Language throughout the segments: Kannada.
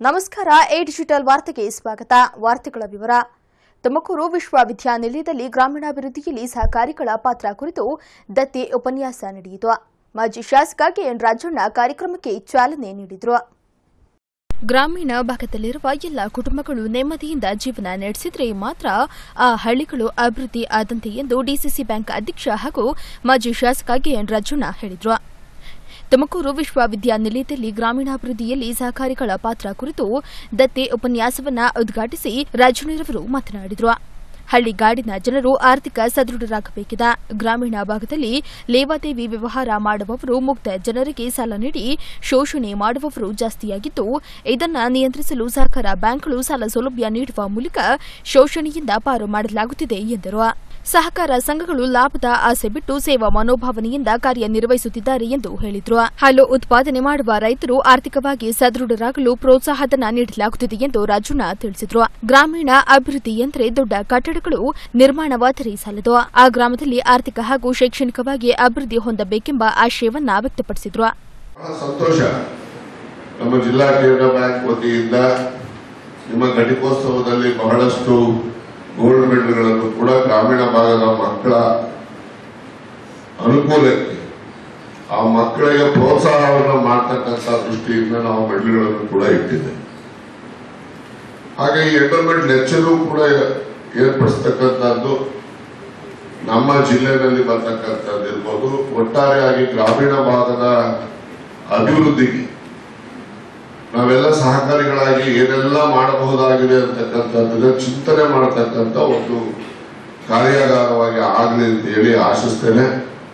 ನಮಸ್ಕಾರ ಎ ಡಿಜಿಟಲ್ ವಾರ್ತೆಗೆ ಸ್ವಾಗತ ವಾರ್ತೆಗಳ ವಿವರ ತುಮಕೂರು ವಿಶ್ವವಿದ್ಯಾನಿಲಯದಲ್ಲಿ ಗ್ರಾಮೀಣಾಭಿವೃದ್ಧಿಯಲ್ಲಿ ಸಹಕಾರಿಗಳ ಪಾತ್ರ ಕುರಿತು ದತ್ತಿ ಉಪನ್ಯಾಸ ನಡೆಯಿತು ಮಾಜಿ ಶಾಸಕ ಕೆಎನ್ ರಾಜಣ್ಣ ಕಾರ್ಯಕ್ರಮಕ್ಕೆ ಚಾಲನೆ ನೀಡಿದರು ಗ್ರಾಮೀಣ ಭಾಗದಲ್ಲಿರುವ ಎಲ್ಲ ಕುಟುಂಬಗಳು ನೆಮ್ಮದಿಯಿಂದ ಜೀವನ ನಡೆಸಿದ್ರೆ ಮಾತ್ರ ಆ ಹಳ್ಳಿಗಳು ಅಭಿವೃದ್ಧಿ ಆದಂತೆ ಎಂದು ಡಿಸಿಸಿ ಬ್ಯಾಂಕ್ ಅಧ್ಯಕ್ಷ ಹಾಗೂ ಮಾಜಿ ಶಾಸಕ ಕೆಎನ್ ರಾಜಣ್ಣ ಹೇಳಿದರು ತುಮಕೂರು ವಿಶ್ವವಿದ್ಯಾನಿಲಯದಲ್ಲಿ ಗ್ರಾಮೀಣಾಭಿವೃದ್ಧಿಯಲ್ಲಿ ಸಹಕಾರಿಗಳ ಪಾತ್ರ ಕುರಿತು ದತ್ತಿ ಉಪನ್ಯಾಸವನ್ನ ಉದ್ಘಾಟಿಸಿ ರಾಜಣ್ಣರವರು ಮಾತನಾಡಿದರು ಹಳ್ಳಿಗಾಡಿನ ಜನರು ಆರ್ಥಿಕ ಸದೃಢರಾಗಬೇಕಿದೆ ಗ್ರಾಮೀಣ ಭಾಗದಲ್ಲಿ ಲೇವಾದೇವಿ ವ್ಯವಹಾರ ಮಾಡುವವರು ಮುಗ್ಧ ಜನರಿಗೆ ಸಾಲ ನೀಡಿ ಶೋಷಣೆ ಮಾಡುವವರು ಜಾಸ್ತಿಯಾಗಿದ್ದು ಇದನ್ನು ನಿಯಂತ್ರಿಸಲು ಸಹಕಾರ ಬ್ಯಾಂಕ್ಗಳು ಸಾಲ ಸೌಲಭ್ಯ ನೀಡುವ ಮೂಲಕ ಶೋಷಣೆಯಿಂದ ಪಾರು ಮಾಡಲಾಗುತ್ತಿದೆ ಎಂದರು ಸಹಕಾರ ಸಂಘಗಳು ಲಾಭದ ಆಸೆ ಬಿಟ್ಟು ಸೇವಾ ಮನೋಭಾವನೆಯಿಂದ ಕಾರ್ಯನಿರ್ವಹಿಸುತ್ತಿದ್ದಾರೆ ಎಂದು ಹೇಳಿದರು ಹಾಲು ಉತ್ಪಾದನೆ ಮಾಡುವ ರೈತರು ಆರ್ಥಿಕವಾಗಿ ಸದೃಢರಾಗಲು ಪ್ರೋತ್ಸಾಹಧನ ನೀಡಲಾಗುತ್ತಿದೆ ಎಂದು ರಾಜಣ್ಣ ತಿಳಿಸಿದರು ಗ್ರಾಮೀಣ ಅಭಿವೃದ್ಧಿ ಎಂದರೆ ದೊಡ್ಡ ಕಟ್ಟಡಗಳು ನಿರ್ಮಾಣವಾದರೆ ಸಾಲದು ಆ ಗ್ರಾಮದಲ್ಲಿ ಆರ್ಥಿಕ ಹಾಗೂ ಶೈಕ್ಷಣಿಕವಾಗಿ ಅಭಿವೃದ್ಧಿ ಹೊಂದಬೇಕೆಂಬ ಆಶಯವನ್ನ ವ್ಯಕ್ತಪಡಿಸಿದರು ಬಹಳ ಸಂತೋಷ ನಮ್ಮ ಜಿಲ್ಲಾ ಕೇಂದ್ರ ಬ್ಯಾಂಕ್ ವತಿಯಿಂದ ನಿಮ್ಮ ಘಟಿಕೋತ್ಸವದಲ್ಲಿ ಬಹಳಷ್ಟು ಗೋಲ್ಡ್ ಮೆಡಲ್ಗಳನ್ನು ಕೂಡ ಗ್ರಾಮೀಣ ಭಾಗದ ಮಕ್ಕಳ ಅನುಕೂಲಕ್ಕೆ ಆ ಮಕ್ಕಳಿಗೆ ಪ್ರೋತ್ಸಾಹವನ್ನು ಮಾಡ್ತಕ್ಕಂಥ ದೃಷ್ಟಿಯಿಂದ ನಾವು ಮೆಡಲ್ಗಳನ್ನು ಕೂಡ ಇಟ್ಟಿದ್ದೇವೆ ಹಾಗೆ ಈ ಎಂಡೋಮೆಂಟ್ ಲೆಕ್ಚರು ಕೂಡ ಏರ್ಪಡಿಸ್ತಕ್ಕಂಥದ್ದು ನಮ್ಮ ಜಿಲ್ಲೆಯಲ್ಲಿ ಬರ್ತಕ್ಕಂಥದ್ದು ಇರ್ಬೋದು ಒಟ್ಟಾರೆಯಾಗಿ ಗ್ರಾಮೀಣ ಭಾಗದ ಅಭಿವೃದ್ಧಿಗೆ ನಾವೆಲ್ಲ ಸಹಕಾರಿಗಳಾಗಿ ಏನೆಲ್ಲ ಮಾಡಬಹುದಾಗಿದೆ ಅಂತಕ್ಕಂಥದ್ದನ್ನ ಚಿಂತನೆ ಮಾಡತಕ್ಕಂಥ ಒಂದು ಕಾರ್ಯಾಗಾರವಾಗಿ ಆಗಲಿ ಅಂತ ಹೇಳಿ ಆಶಿಸ್ತೇನೆ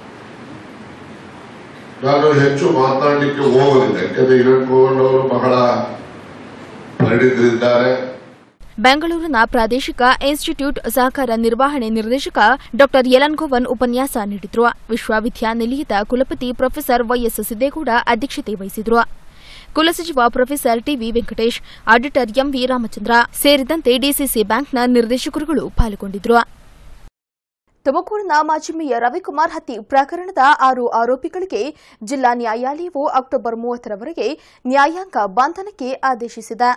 ನಾನು ಹೆಚ್ಚು ಮಾತನಾಡಲಿಕ್ಕೆ ಹೋಗೋದಿಲ್ಲ ಯಾಕಂದ್ರೆ ಹಿರಣ್ ಕೋವಣ್ಣ ಅವರು ಬಹಳ ಪರಿಣಿತರಿದ್ದಾರೆ ಬೆಂಗಳೂರಿನ ಪ್ರಾದೇಶಿಕ ಇನ್ಸ್ಟಿಟ್ಯೂಟ್ ಸಹಕಾರ ನಿರ್ವಹಣೆ ನಿರ್ದೇಶಕ ಡಾ ಯಲನ್ ಗೋವನ್ ಉಪನ್ಯಾಸ ನೀಡಿದ್ರು ವಿಶ್ವವಿದ್ಯಾನಿಲಯದ ಕುಲಪತಿ ಪ್ರೊಫೆಸರ್ ವೈಎಸ್ ಸಿದ್ದೇಗೌಡ ಅಧ್ಯಕ್ಷತೆ ವಹಿಸಿದ್ರು ಕುಲಸಚಿವ professor TV Venkatesh auditor MV Ramachandra ಸೇರಿದಂತೆ ಡಿಸಿಸಿ ಬ್ಯಾಂಕ್ನ ನಿರ್ದೇಶಕರುಗಳು ಪಾಲ್ಗೊಂಡಿದ್ರು ತುಮಕೂರಿನ ಮಾಜಿ ಮೇಯರ್ ರವಿಕುಮಾರ್ ಹತ್ಯೆ ಪ್ರಕರಣದ ಆರು ಆರೋಪಿಗಳಿಗೆ ಜಿಲ್ಲಾ ನ್ಯಾಯಾಲಯವು ಅಕ್ಟೋಬರ್ ಮೂವತ್ತರವರೆಗೆ ನ್ಯಾಯಾಂಗ ಬಂಧನಕ್ಕೆ ಆದೇಶಿಸಿದೆ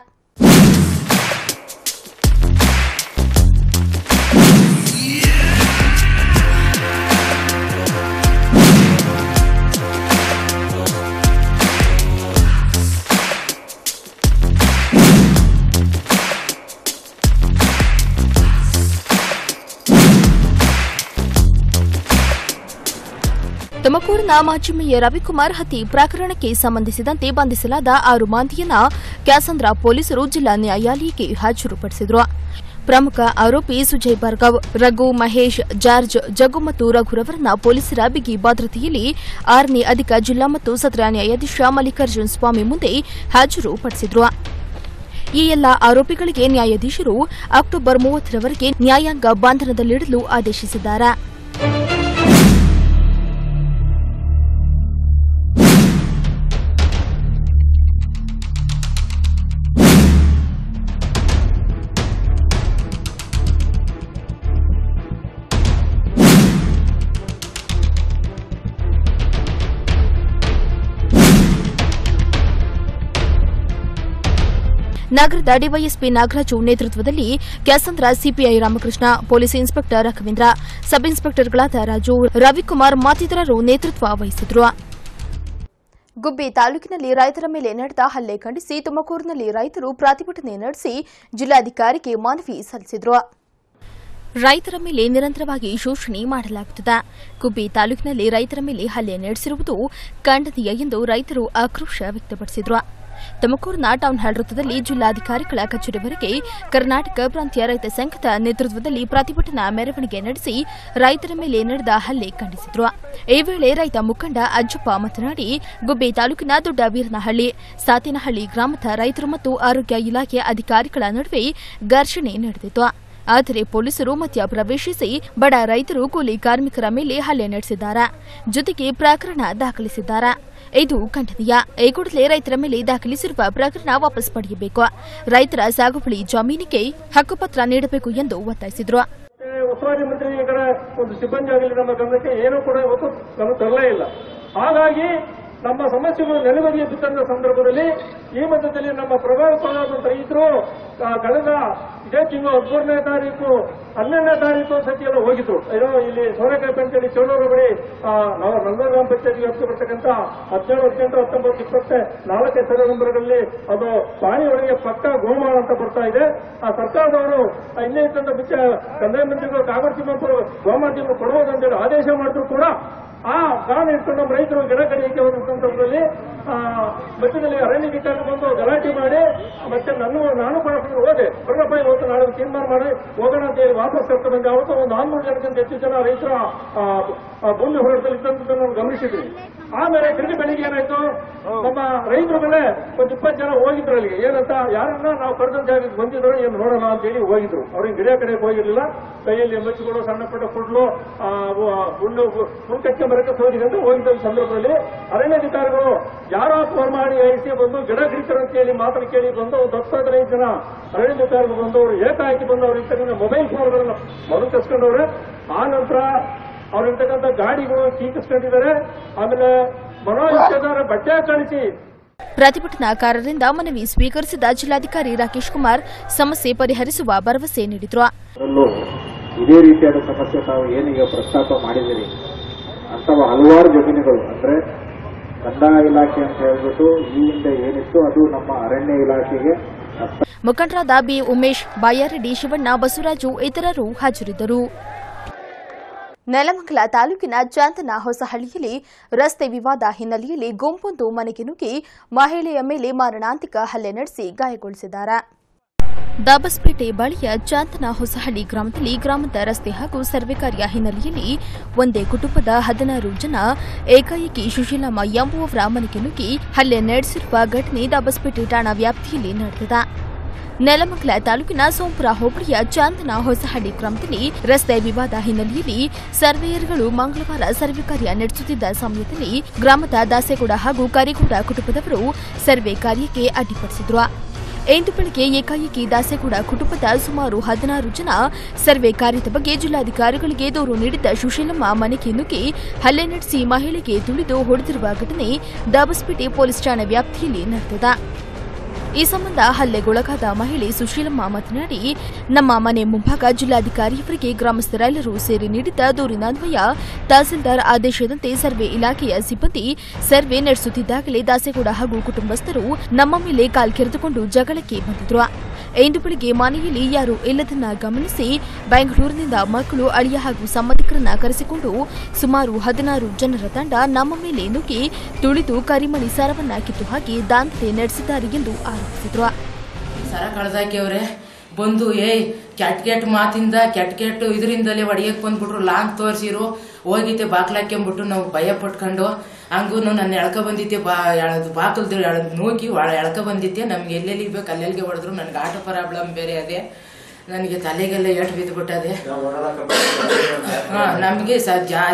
ತುಮಕೂರಿನ ಮಾಜಿ ಮೇಯರ್ ರವಿಕುಮಾರ್ ಹತ್ಯೆ ಪ್ರಕರಣಕ್ಕೆ ಸಂಬಂಧಿಸಿದಂತೆ ಬಂಧಿಸಲಾದ ಆರು ಮಂದಿಯನ್ನ ಕ್ಯಾಸಂದ್ರ ಪೊಲೀಸರು ಜಿಲ್ಲಾ ನ್ಯಾಯಾಲಯಕ್ಕೆ ಹಾಜರುಪಡಿಸಿದರು ಪ್ರಮುಖ ಆರೋಪಿ ಸುಜಯ್ ಭಾರ್ಗವ್ ರಘು ಮಹೇಶ್ ಜಾರ್ಜ್ ಜಗ್ಗು ಮತ್ತು ರಘುರವರನ್ನ ಪೊಲೀಸರ ಬಿಗಿ ಭದ್ರತೆಯಲ್ಲಿ ಆರನೇ ಅಧಿಕ ಜಿಲ್ಲಾ ಮತ್ತು ಸತ್ರ ನ್ಯಾಯಾಧೀಶ ಮಲ್ಲಿಕಾರ್ಜುನ್ ಸ್ವಾಮಿ ಮುಂದೆ ಹಾಜರುಪಡಿಸಿದ್ರು ಈ ಎಲ್ಲ ಆರೋಪಿಗಳಿಗೆ ನ್ಯಾಯಾಧೀಶರು ಅಕ್ಟೋಬರ್ ಮೂವತ್ತರವರೆಗೆ ನ್ಯಾಯಾಂಗ ಬಂಧನದಲ್ಲಿಡಲು ಆದೇಶಿಸಿದ್ದಾರೆ ನಗರದ ಡಿವೈಎಸ್ಪಿ ನಾಗರಾಜು ನೇತೃತ್ವದಲ್ಲಿ Kyasandra CPI Ramakrishna police inspector Raghavendra sub ಇನ್ಸ್ಪೆಕ್ಟರ್ಗಳಾದ ರಾಜು ರವಿಕುಮಾರ್ ಮತ್ತಿತರರು ನೇತೃತ್ವ ವಹಿಸಿದ್ರು ಗುಬ್ಬಿ ತಾಲೂಕಿನಲ್ಲಿ ರೈತರ ಮೇಲೆ ನಡೆದ ಹಲ್ಲೆ ಖಂಡಿಸಿ ತುಮಕೂರಿನಲ್ಲಿ ರೈತರು ಪ್ರತಿಭಟನೆ ನಡೆಸಿ ಜಿಲ್ಲಾಧಿಕಾರಿಗೆ ಮನವಿ ಸಲ್ಲಿಸಿದ್ರು ರೈತರ ಮೇಲೆ ನಿರಂತರವಾಗಿ ಶೋಷಣೆ ಮಾಡಲಾಗುತ್ತಿದೆ ಗುಬ್ಬಿ ತಾಲೂಕಿನಲ್ಲಿ ರೈತರ ಮೇಲೆ ಹಲ್ಲೆ ನಡೆಸಿರುವುದು ಖಂಡನೀಯ ಎಂದು ರೈತರು ಆಕ್ರೋಶ ವ್ಯಕ್ತಪಡಿಸಿದ್ರು ತುಮಕೂರಿನ ಟೌನ್ ಹಾಲ್ ವೃತ್ತದಲ್ಲಿ ಜಿಲ್ಲಾಧಿಕಾರಿಗಳ ಕಚೇರಿವರೆಗೆ ಕರ್ನಾಟಕ ಪ್ರಾಂತ್ಯ ರೈತ ಸಂಘದ ನೇತೃತ್ವದಲ್ಲಿ ಪ್ರತಿಭಟನಾ ಮೆರವಣಿಗೆ ನಡೆಸಿ ರೈತರ ಮೇಲೆ ನಡೆದ ಹಲ್ಲೆ ಖಂಡಿಸಿದ್ರು ಈ ವೇಳೆ ರೈತ ಮುಖಂಡ ಅಜ್ಜಪ್ಪ ಮಾತನಾಡಿ ಗುಬ್ಬಿ ತಾಲೂಕಿನ ದೊಡ್ಡ ವೀರನಹಳ್ಳಿ ಸಾತೇನಹಳ್ಳಿ ಗ್ರಾಮದ ರೈತರು ಮತ್ತು ಆರೋಗ್ಯ ಇಲಾಖೆ ಅಧಿಕಾರಿಗಳ ನಡುವೆ ಘರ್ಷಣೆ ನಡೆದಿತ್ತು ಆದರೆ ಪೊಲೀಸರು ಮಧ್ಯ ಪ್ರವೇಶಿಸಿ ಬಡ ರೈತರು ಕೂಲಿ ಕಾರ್ಮಿಕರ ಮೇಲೆ ಹಲ್ಲೆ ನಡೆಸಿದ್ದಾರೆ ಜೊತೆಗೆ ಪ್ರಕರಣ ದಾಖಲಿಸಿದ್ದಾರೆ ಇದು ಖಂಡನೀಯ ಈ ಕೂಡಲೇ ರೈತರ ಮೇಲೆ ದಾಖಲಿಸಿರುವ ಪ್ರಕರಣ ವಾಪಸ್ ಪಡೆಯಬೇಕು ರೈತರ ಸಾಗುವಳಿ ಜಮೀನಿಗೆ ಹಕ್ಕುಪತ್ರ ನೀಡಬೇಕು ಎಂದು ಒತ್ತಾಯಿಸಿದರು ಉಸ್ತುವಾರಿ ಮಂತ್ರಿಗಳ ಒಂದು ಸಿಬ್ಬಂದಿ ಆಗಲಿ ನಮ್ಮ ಗಮನಕ್ಕೆ ಏನೂ ಕೂಡ ಇವತ್ತು ಗಮನ ತರಲೇ ಇಲ್ಲ ಹಾಗಾಗಿ ನಮ್ಮ ಸಮಸ್ಯೆಗಳು ನೆಲಬದಿಗೆ ಬಿದ್ದಂತ ಸಂದರ್ಭದಲ್ಲಿ ಈ ಮಧ್ಯದಲ್ಲಿ ನಮ್ಮ ಪ್ರಭಾವಿತವಾದ ರೈತರು ಆ, ಕಳೆದ ಇದೇ ತಿಂಗಳು ಹದಿಮೂರನೇ ತಾರೀಕು ಹನ್ನೆರಡನೇ ತಾರೀಕು ಸತಿ ಎಲ್ಲ ಹೋಗಿದ್ರು ಏನೋ ಇಲ್ಲಿ ಸೋರೆಕಾಯಿ ಪಂಚಾಯತಿ ಚೋಳೂರು ಬಳಿ ಆ, ನಾವು ರಂಗೂರು ಗ್ರಾಮ ಪಂಚಾಯತಿ ವ್ಯಾಪ್ತಿ ಬರ್ತಕ್ಕಂಥ ಹದಿನೇಳು ಹದಿನೆಂಟು ಹತ್ತೊಂಬತ್ತು ಇಪ್ಪತ್ತೆ ನಾಲ್ಕನೇ ಸರ್ವೆ ನಂಬರ್ಗಳಲ್ಲಿ ಅದು ಪಾಣಿ ಒಳಗೆ ಪಕ್ಕ ಗೋಮಾಳ ಅಂತ ಬರ್ತಾ ಇದೆ ಆ ಸರ್ಕಾರದವರು ಆ ಇನ್ನೇ ಇದ್ದಂತ ಬಿಚ್ಚ ಕಂದಾಯ ಮಂತ್ರಿಗಳು ಕಾಗಡ ತಿಮ್ಮಪ್ಪರು ಗೋಮಾತಿಯನ್ನು ಕೊಡುವುದಂತೇಳಿ ಆದೇಶ ಮಾಡಿದ್ರು ಕೂಡ ಆ ಕಾರಣ ಇಟ್ಕೊಂಡು ನಮ್ಮ ರೈತರು ಗಿಡ ಕಡಿಯಕ್ಕೆ ಹೋದ ಸಂದರ್ಭದಲ್ಲಿ ಆ, ಮಧ್ಯದಲ್ಲಿ ಅರಣ್ಯಾಧಿಕಾರಿ ಬಂದು ಗಲಾಟೆ ಮಾಡಿ ಮತ್ತೆ ನನ್ನ ನಾನು ಕೂಡ ಹೋದೆ ಬರ್ರಪ್ಪ ಇವತ್ತು ನಾಳೆ ತೀರ್ಮಾನ ಮಾಡಿ ಹೋಗೋಣ ಅಂತ ಹೇಳಿ ವಾಪಸ್ ಕರ್ಕೊಂಡು ಬಂದೆ ಅವತ್ತು ಒಂದು ನಾನ್ನೂರು ಜನಕ್ಕಿಂತ ಹೆಚ್ಚು ಜನ ರೈತರ ಆ, ಆ ಭೂಮಿ ಹೋರಾಟದಲ್ಲಿ ಇದ್ದಂಥದ್ದನ್ನು ನಾನು ಗಮನಿಸಿದ್ವಿ ಆಮೇಲೆ ತಿರುಗಿ ಬೆಳಿಗ್ಗೆ ಏನಾಯ್ತು ನಮ್ಮ ರೈತರುಗಳೇ ಒಂದು ಇಪ್ಪತ್ತು ಜನ ಹೋಗಿದ್ರು ಅಲ್ಲಿಗೆ ಏನಂತ ಯಾರನ್ನ ನಾವು ಕರೆದ ಜಾಗಕ್ಕೆ ಬಂದಿದ್ರು ಏನು ನೋಡೋಣ ಅಂತ ಹೇಳಿ ಹೋಗಿದ್ರು ಅವ್ರಿಗೆ ಗಿಡ ಕಡೆಗೆ ಹೋಗಿರ್ಲಿಲ್ಲ ಕೈಯಲ್ಲಿ ಮಚ್ಚುಗಳು ಸಣ್ಣ ಪುಟ್ಟ ಫುಡ್ಲು ಆ, ಅವು, ಆ, ಹುಲ್ಲು ಹುಲ್ ಕಚ್ಚೆ ಮರಕ್ಕೆ ಸೋದಿದೆ ಅಂತ ಹೋಗಿದ್ದ ಸಂದರ್ಭದಲ್ಲಿ ಅರಣ್ಯಾಧಿಕಾರಿಗಳು ಯಾರೋ ಫೋನ್ ಮಾಡಿ ಐಸಿ ಬಂದು ಗಿಡ ಗಿಡಿತಾರೆ ಅಂತ ಹೇಳಿ ಮಾತನ್ನು ಕೇಳಿ ಬಂದು ಒಂದು ಹತ್ತು ಹದಿನೈದು ಜನ ಅರಣ್ಯಾಧಿಕಾರಿಗಳು ಬಂದು ಅವರು ಏಕಾಏಕಿ ಬಂದು ಅವ್ರ ಇರ್ತಕ್ಕಂಥ ಮೊಬೈಲ್ ಫೋನ್ಗಳನ್ನ ಮೊದಲು ಕಸ್ಕೊಂಡವ್ರೆ ಆ ನಂತರ ಅವ್ರಿರ್ತಕ್ಕಂಥ ಗಾಡಿಗಳು ಕೀಕಿಸ್ಕೊಂಡಿದ್ದಾರೆ ಆಮೇಲೆ ಮನೋಯಿಷ್ಟಾರ ಬಟ್ಟೆ ಕಳಿಸಿ ಪ್ರತಿಭಟನಾಕಾರರಿಂದ ಮನವಿ ಸ್ವೀಕರಿಸಿದ ಜಿಲ್ಲಾಧಿಕಾರಿ ರಾಕೇಶ್ ಕುಮಾರ್ ಸಮಸ್ಯೆ ಪರಿಹರಿಸುವ ಭರವಸೆ ನೀಡಿದರು ಅದರಲ್ಲೂ ಇದೇ ರೀತಿಯಾದ ಸಮಸ್ಯೆ ತಾವು ಏನೀಗ ಪ್ರಸ್ತಾಪ ಮಾಡಿದಿರಿ ಅಂಥವು ಹಲವಾರು ಜಮೀನುಗಳು ಅಂದ್ರೆ ಕಂದಾಯ ಇಲಾಖೆ ಅಂತ ಹೇಳ್ಬಿಟ್ಟು ಈ ಹಿಂದೆ ಏನಿತ್ತು ಅದು ನಮ್ಮ ಅರಣ್ಯ ಇಲಾಖೆಗೆ ಹಸ್ತ ಮುಖಂಡರಾದ ಬಿ ಉಮೇಶ್ ಬಾಯಾರೆಡ್ಡಿ ಶಿವಣ್ಣ ಬಸವರಾಜು ಇತರರು ಹಾಜರಿದ್ದರು ನೆಲಮಂಗಲ ತಾಲೂಕಿನ ಚಾಂತನ ಹೊಸಹಳ್ಳಿಯಲ್ಲಿ ರಸ್ತೆ ವಿವಾದ ಹಿನ್ನೆಲೆಯಲ್ಲಿ ಗುಂಪೊಂದು ಮನೆಗೆ ನುಗ್ಗಿ ಮಹಿಳೆಯ ಮೇಲೆ ಮಾರಣಾಂತಿಕ ಹಲ್ಲೆ ನಡೆಸಿ ಗಾಯಗೊಳಿಸಿದ್ದಾರೆ ದಾಬಸ್ಪೇಟೆ ಬಳಿಯ ಚಾಂತನ ಹೊಸಹಳ್ಳಿ ಗ್ರಾಮದಲ್ಲಿ ಗ್ರಾಮದ ರಸ್ತೆ ಹಾಗೂ ಸರ್ವೆ ಕಾರ್ಯ ಹಿನ್ನೆಲೆಯಲ್ಲಿ ಒಂದೇ ಕುಟುಂಬದ ಹದಿನಾರು ಜನ ಏಕಾಏಕಿ ಸುಶೀಲಮ್ಮ ಎಂಬುವವರ ಮನೆಗೆ ನುಗ್ಗಿ ಹಲ್ಲೆ ನಡೆಸಿರುವ ಘಟನೆ ದಾಬಸ್ಪೇಟೆ ಠಾಣಾ ವ್ಯಾಪ್ತಿಯಲ್ಲಿ ನಡೆದಿದೆ ನೆಲಮಂಗಲ ತಾಲೂಕಿನ ಸೋಂಪುರ ಹೋಬಳಿಯ ಚಾಂದನ ಹೊಸಹಳ್ಳಿ ಗ್ರಾಮದಲ್ಲಿ ರಸ್ತೆ ವಿವಾದ ಹಿನ್ನೆಲೆಯಲ್ಲಿ ಸರ್ವೇಯರ್ಗಳು ಮಂಗಳವಾರ ಸರ್ವೆ ಕಾರ್ಯ ನಡೆಸುತ್ತಿದ್ದ ಸಮಯದಲ್ಲಿ ಗ್ರಾಮದ ದಾಸೇಗೌಡ ಹಾಗೂ ಕರಿಗೌಡ ಕುಟುಂಬದವರು ಸರ್ವೆ ಕಾರ್ಯಕ್ಕೆ ಅಡ್ಡಿಪಡಿಸಿದ್ರು ಇಂದು ಬೆಳಗ್ಗೆ ಏಕಾಏಕಿ ದಾಸೇಗೌಡ ಕುಟುಂಬದ ಸುಮಾರು ಹದಿನಾರು ಜನ ಸರ್ವೆ ಕಾರ್ಯದ ಬಗ್ಗೆ ಜಿಲ್ಲಾಧಿಕಾರಿಗಳಿಗೆ ದೂರು ನೀಡಿದ್ದ ಸುಶೀಲಮ್ಮ ಮನೆಗೆ ನುಗ್ಗಿ ಹಲ್ಲೆ ನಡೆಸಿ ಮಹಿಳೆಗೆ ತುಳಿದು ಹೊಡೆದಿರುವ ಘಟನೆ ದಾಬಸ್ಪೇಟೆ ಪೊಲೀಸ್ ಠಾಣೆ ವ್ಯಾಪ್ತಿಯಲ್ಲಿ ನಡೆದಿದೆ ಈ ಸಂಬಂಧ ಹಲ್ಲೆಗೊಳಗಾದ ಮಹಿಳೆ ಸುಶೀಲಮ್ಮ ಮಾತನಾಡಿ ನಮ್ಮ ಮನೆ ಮುಂಭಾಗ ಜಿಲ್ಲಾಧಿಕಾರಿಯವರಿಗೆ ಗ್ರಾಮಸ್ಥರೆಲ್ಲರೂ ಸೇರಿ ನೀಡಿದ್ದ ದೂರಿನನ್ವಯ ತಹಸೀಲ್ದಾರ್ ಆದೇಶದಂತೆ ಸರ್ವೆ ಇಲಾಖೆಯ ಸಿಬ್ಬಂದಿ ಸರ್ವೆ ನಡೆಸುತ್ತಿದ್ದಾಗಲೇ ದಾಸೇಗೌಡ ಹಾಗೂ ಕುಟುಂಬಸ್ಥರು ನಮ್ಮ ಮೇಲೆ ಕಾಲ್ಕೆರೆದುಕೊಂಡು ಜಗಳಕ್ಕೆ ಬಂದಿದ್ರು ಇಂದು ಬೆಳಿಗ್ಗೆ ಮನೆಯಲ್ಲಿ ಯಾರೂ ಇಲ್ಲದನ್ನ ಗಮನಿಸಿ ಬೆಂಗಳೂರಿನಿಂದ ಮಕ್ಕಳು ಅಳಿಯ ಹಾಗೂ ಸಂಬಂಧಿಕರನ್ನ ಕರೆಸಿಕೊಂಡು ಸುಮಾರು ಹದಿನಾರು ಜನರ ತಂಡ ನಮ್ಮ ಮೇಲೆ ನುಗ್ಗಿ ತುಳಿದು ಕರಿಮಣಿ ಸರವನ್ನ ಕಿತ್ತು ಹಾಕಿ ದಾಂಧಲೆ ನಡೆಸಿದ್ದಾರೆ ಎಂದು ಆರೋಪಿಸಿದ್ರು ಸರ ಕಳ್ದಾಕ್ಯವ್ರೆ ಬಂದು ಏಯ್ ಕೆಟ್ಟ ಕೆಟ್ಟ ಮಾತಿಂದ ಕೆಟ್ಟ ಕೆಟ್ಟ ಇದರಿಂದಲೇ ಒಡೆಯಕ್ ಬಂದ್ಬಿಟ್ರು ಲಾಂಗ್ ತೋರಿಸಿರು ಹೋಗಿದ್ದೆ ಬಾಕ್ಲಾಕ್ಕೊಂಬಿಟ್ಟು ನಾವು ಭಯ ಪಟ್ಕೊಂಡು ಹಂಗೂ ನನ್ನ ಎಳ್ಕ ಬಂದಿದ್ದೆ ಬಾ ಎಳದ್ ಬಾಕಲ್ದು ಎಳದ್ ನೂಕಿ ಒಳ ಎಳ್ಕ ಬಂದಿದ್ದೆ ನಮ್ಗೆ ಎಲ್ಲೆಲ್ಲಿ ಬೇಕು ಅಲ್ಲೆಲ್ಲಿಗೆ ಹೊಡೆದ್ರು ನನಗೆ ಆಟೋ ಪ್ರಾಬ್ಲಮ್ ಬೇರೆ ಅದೇ ನನಗೆ ತಲೆಗೆಲ್ಲ ಏಟು ಬಿದ್ದುಬಿಟ್ಟದೆ ಹಾ ನಮಗೆ ಸ ಜಾ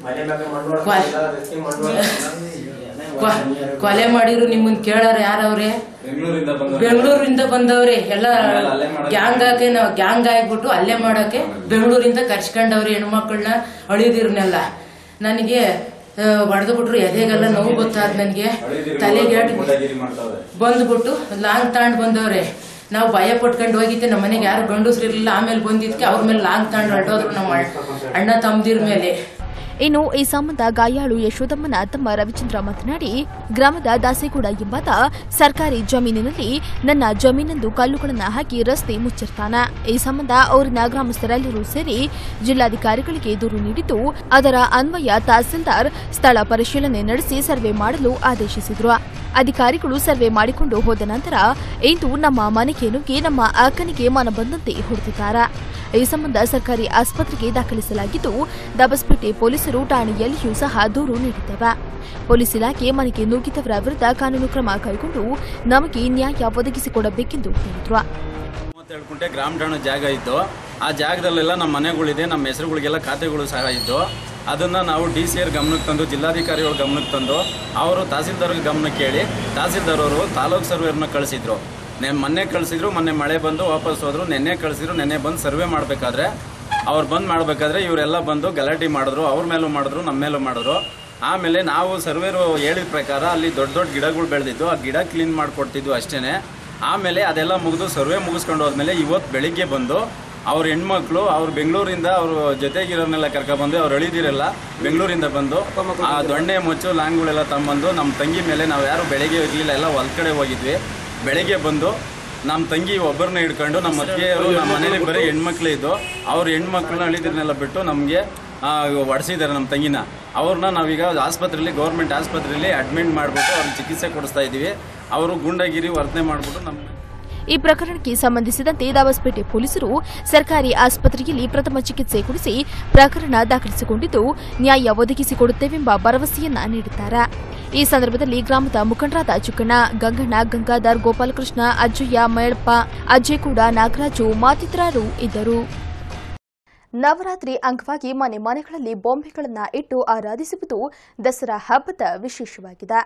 ಕೊ- ಕೊಲೆ ಮಾಡಿರು ನಿಮ್ಮನ್ ಕೇಳಾರ ಯಾರವ್ರೆ ಬೆಂಗಳೂರಿಂದ ಬಂದ ಬೆಂಗಳೂರಿಂದ ಬಂದವ್ರೆ ಎಲ್ಲ ಆಮೇಲೆ ಅಲ್ಲೇ ಮಾಡಕ್ಕೆ- ಗ್ಯಾಂಗ್ ಹಾಕಿ ನಾವು ಗ್ಯಾಂಗ್ ಆಗ್ಬಿಟ್ಟು ಅಲ್ಲೇ ಮಾಡಕ್ಕೆ ಬೆಂಗಳೂರಿಂದ ಕರ್ಸ್ಕೊಂಡವ್ರೆ ಹೆಣ್ಮಕ್ಳನ್ನ ಅಳಿದಿರ್ನೆಲ್ಲ ನನಗೆ ಹೊಡೆದು ಬಿಟ್ರು ಎದೆಗೆಲ್ಲ ನೋವು ಗೊತ್ತಾದ್ ನನಗೆ ತಲೆಗೆ ಏಟ್ ಗುಂಡಾಗಿರಿ ಮಾಡ್ತಾವ್ರೆ ಬಂದ್ಬಿಟ್ಟು ಲಾಂಗ್ ತಾಂಡ್ ಬಂದವ್ರೆ ನಾವು ಭಯ ಪಟ್ಕೊಂಡು ಹೋಗಿದ್ದೆ ನಮ್ಮ ಮನೆಗೆ ಯಾರು ಗಂಡಸ್ರು ಇರ್ಲಿಲ್ಲ ಆಮೇಲೆ ಬಂದಿದ್ಕೆ ಅವ್ರ ಮೇಲೆ ಲಾಂಗ್ ತಾಂಡ್ ಹೊರಟೋದ್ರು ನಮ್ಮ ಅಣ್ಣ ತಮ್ಮದಿರ್ ಮೇಲೆ ಇನ್ನು ಈ ಸಂಬಂಧ ಗಾಯಾಳು ಯಶೋದಮ್ಮನ ತಮ್ಮ ರವಿಚಂದ್ರ ಮಾತನಾಡಿ ಗ್ರಾಮದ ದಾಸೇಗೌಡ ಎಂಬಾತ ಸರ್ಕಾರಿ ಜಮೀನಿನಲ್ಲಿ ನನ್ನ ಜಮೀನೆಂದು ಕಲ್ಲುಗಳನ್ನು ಹಾಕಿ ರಸ್ತೆ ಮುಚ್ಚಿರ್ತಾನ ಈ ಸಂಬಂಧ ಊರಿನ ಗ್ರಾಮಸ್ಥರೆಲ್ಲರೂ ಸೇರಿ ಜಿಲ್ಲಾಧಿಕಾರಿಗಳಿಗೆ ದೂರು ನೀಡಿದ್ದು ಅದರ ಅನ್ವಯ ತಹಸೀಲ್ದಾರ್ ಸ್ಥಳ ಪರಿಶೀಲನೆ ನಡೆಸಿ ಸರ್ವೆ ಮಾಡಲು ಆದೇಶಿಸಿದ್ರು ಅಧಿಕಾರಿಗಳು ಸರ್ವೆ ಮಾಡಿಕೊಂಡು ಹೋದ ನಂತರ ಇಂದು ನಮ್ಮ ಮನೆಗೆ ನುಗ್ಗಿ ನಮ್ಮ ಅಕ್ಕನಿಗೆ ಮನ ಬಂದಂತೆ ಹೊಡೆದಿದ್ದಾರೆ ಈ ಸಂಬಂಧ ಸರ್ಕಾರಿ ಆಸ್ಪತ್ರೆಗೆ ದಾಖಲಿಸಲಾಗಿದ್ದು ದಬಸ್ಪೇಟೆ ಪೊಲೀಸರು ಠಾಣೆಯಲ್ಲಿಯೂ ಸಹ ದೂರು ನೀಡಿದ್ದೇವೆ ಪೊಲೀಸ್ ಇಲಾಖೆ ಮನೆಗೆ ನುಗ್ಗಿದವರ ವಿರುದ್ಧ ಕಾನೂನು ಕ್ರಮ ಕೈಗೊಂಡು ನಮಗೆ ನ್ಯಾಯ ಒದಗಿಸಿಕೊಡಬೇಕೆಂದು ಹೇಳಿದ್ರು ಮೂವತ್ತೆರಡು ಕುಂಟೆ ಗ್ರಾಮ ಠಾಣ ಜಾಗ ಇದ್ದು ಆ ಜಾಗದಲ್ಲೆಲ್ಲ ನಮ್ಮ ಮನೆಗಳಿದೆ ನಮ್ಮ ಹೆಸರುಗಳಿಗೆಲ್ಲ ಖಾತೆಗಳು ಸಹ ಇದ್ದು ಅದನ್ನು ನಾವು ಡಿ ಸಿ ಆರ್ ಗಮನಕ್ಕೆ ತಂದು ಜಿಲ್ಲಾಧಿಕಾರಿಗಳ ಗಮನಕ್ಕೆ ತಂದು ಅವರು ತಹಸೀಲ್ದಾರ್ಗೆ ಗಮನಕ್ಕೆ ಕೇಳಿ ತಹಸೀಲ್ದಾರ್ ಅವರು ತಾಲೂಕು ಸರ್ವೇರ್ನ ಕಳಿಸಿದ್ರು ನೆ ಮೊನ್ನೆ ಕಳಿಸಿದ್ರು ಮೊನ್ನೆ ಮಳೆ ಬಂದು ವಾಪಸ್ ಹೋದ್ರು ನೆನ್ನೆ ಕಳಿಸಿದ್ರು ನೆನ್ನೆ ಬಂದು ಸರ್ವೆ ಮಾಡಬೇಕಾದ್ರೆ ಅವ್ರು ಬಂದು ಮಾಡಬೇಕಾದ್ರೆ ಇವರೆಲ್ಲ ಬಂದು ಗಲಾಟೆ ಮಾಡಿದ್ರು ಅವ್ರ ಮೇಲೂ ಮಾಡಿದ್ರು ನಮ್ಮ ಮೇಲೂ ಮಾಡಿದ್ರು ಆಮೇಲೆ ನಾವು ಸರ್ವೇರು ಹೇಳಿದ ಪ್ರಕಾರ ಅಲ್ಲಿ ದೊಡ್ಡ ದೊಡ್ಡ ಗಿಡಗಳು ಬೆಳೆದಿದ್ದು ಆ ಗಿಡ ಕ್ಲೀನ್ ಮಾಡಿಕೊಡ್ತಿದ್ವು ಅಷ್ಟೇ ಆಮೇಲೆ ಅದೆಲ್ಲ ಮುಗಿದು ಸರ್ವೆ ಮುಗಿಸ್ಕೊಂಡು ಹೋದ್ಮೇಲೆ ಇವತ್ತು ಬೆಳಿಗ್ಗೆ ಬಂದು ಅವ್ರ ಹೆಣ್ಮಕ್ಳು ಅವ್ರು ಬೆಂಗಳೂರಿಂದ ಅವರು ಜೊತೆಗಿರೋರ್ನೆಲ್ಲ ಕರ್ಕೊಬಂದು ಅವ್ರು ಎಳಿದಿರಲ್ಲ ಬೆಂಗಳೂರಿಂದ ಬಂದು ಆ ದೊಣ್ಣೆ ಮುಚ್ಚು ಲಾಂಗ್ಗಳೆಲ್ಲ ತಗೊಂಬಂದು ನಮ್ಮ ತಂಗಿ ಮೇಲೆ ನಾವು ಯಾರು ಬೆಳಿಗ್ಗೆ ಇರಲಿಲ್ಲ ಎಲ್ಲ ಹೊಲ್ ಕಡೆ ಹೋಗಿದ್ವಿ ಬೆಳಿಗ್ಗೆ ಬಂದು ನಮ್ಮ ತಂಗಿ ಒಬ್ಬರನ್ನ ಹಿಡ್ಕೊಂಡು ನಮ್ಮ ಅತ್ತಿಗೆಯವರು ನಮ್ಮ ಮನೇಲಿ ಬರೀ ಹೆಣ್ಮಕ್ಳೇ ಇದ್ದು ಅವ್ರ ಹೆಣ್ಮಕ್ಳನ್ನ ಅಳಿದಿರನ್ನೆಲ್ಲ ಬಿಟ್ಟು ನಮಗೆ ಹೊಡೆಸಿದ್ದಾರೆ ನಮ್ಮ ತಂಗಿನ ಅವ್ರನ್ನ ನಾವೀಗ ಆಸ್ಪತ್ರೆಯಲ್ಲಿ ಗೌರ್ಮೆಂಟ್ ಆಸ್ಪತ್ರೆಯಲ್ಲಿ ಅಡ್ಮಿಟ್ ಮಾಡಿಬಿಟ್ಟು ಅವ್ರಿಗೆ ಚಿಕಿತ್ಸೆ ಕೊಡಿಸ್ತಾ ಇದ್ದೀವಿ ಅವರು ಗುಂಡಗಿರಿ ವರ್ತನೆ ಮಾಡಿಬಿಟ್ಟು ನಮ್ಮ ಈ ಪ್ರಕರಣಕ್ಕೆ ಸಂಬಂಧಿಸಿದಂತೆ ದಾಬಸ್ಪೇಟೆ ಪೊಲೀಸರು ಸರ್ಕಾರಿ ಆಸ್ಪತ್ರೆಯಲ್ಲಿ ಪ್ರಥಮ ಚಿಕಿತ್ಸೆ ಕೊಡಿಸಿ ಪ್ರಕರಣ ದಾಖಲಿಸಿಕೊಂಡಿದ್ದು ನ್ಯಾಯ ಒದಗಿಸಿಕೊಡುತ್ತೇವೆಂಬ ಭರವಸೆಯನ್ನ ನೀಡಿದ್ದಾರೆ ಈ ಸಂದರ್ಭದಲ್ಲಿ ಗ್ರಾಮದ ಮುಖಂಡರಾದ ಚುಕ್ಕಣ್ಣ ಗಂಗಣ್ಣ ಗಂಗಾಧರ್ ಗೋಪಾಲಕೃಷ್ಣ ಅಜ್ಜಯ್ಯ ಮೇಳಪ್ಪ ಅಜ್ಜಯ್ ಕೂಡ ನಾಗರಾಜು ಮತ್ತಿತರರು ಇದ್ದರು ನವರಾತ್ರಿ ಅಂಗವಾಗಿ ಮನೆ ಮನೆಗಳಲ್ಲಿ ಬೊಂಬೆಗಳನ್ನು ಇಟ್ಟು ಆರಾಧಿಸುವುದು ದಸರಾ ಹಬ್ಬದ ವಿಶೇಷವಾಗಿದೆ